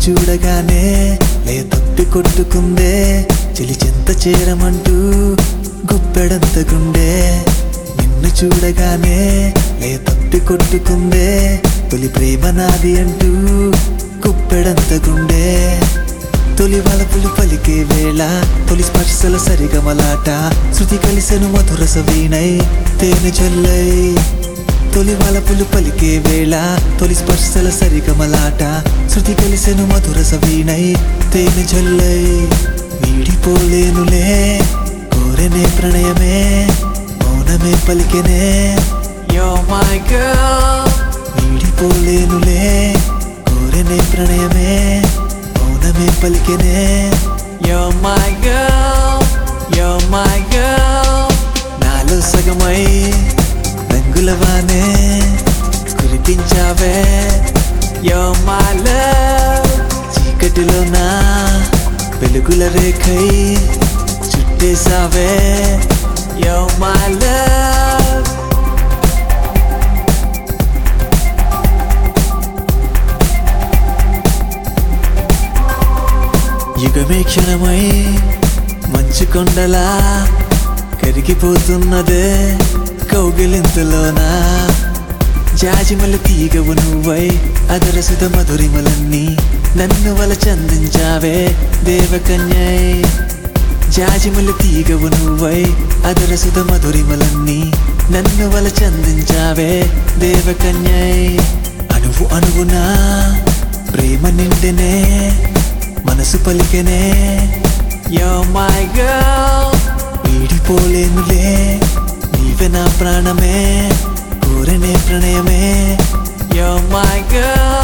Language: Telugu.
చూడగానే లే తప్పి కొట్టుకుందే చెలి చెంత చేరమంటూ గుప్పెడంత గుండె నిన్ను చూడగానే లే తప్పి కొట్టుకుందే తొలి ప్రేమ నాది అంటూ గుప్పెడంత గుండె తొలి వలపులు పలికే వేళ తొలి స్పర్శల సరిగమలాట శృతి కలిసెను మధుర సవీణై తేనె చల్లై తొలి వలపులు పలికే వేళ తొలి స్పర్శల సరిగమలాట శృతి కలిసెను మధుర సవీణై తేనె జల్లై వీడిపోలేనులే కోరెనే ప్రణయమే మౌనమే పలికెనే You're my girl. వీడిపోలేనులే కోరెనే ప్రణయమే మౌనమే పలికెనే You're my girl. You're my girl. నాలో సగమై రంగులవానే కురిపించావే You're my love. చీకటిలో నా వెలుగుల రేఖై చుట్టేసావే You're my love. యుగమే క్షణమై మంచు కొండలా కరిగిపోతున్నదే కౌగిలింతలోనా జాజిమలు తీగవు నువ్వై అదరసుత మధురిమలన్నీ నన్ను వల చందించావే దేవకన్యై జాజిమలు తీగవు నువ్వై అదరసుత మధురిమలన్నీ నన్ను వల చందించావే దేవకన్యై అణువు అణువునా ప్రేమ నిండెనే మనసు పలికెనే You're my girl. వీడిపోలేనులే నీవే నా ప్రాణమే కోరనే ప్రణయమే You're my girl.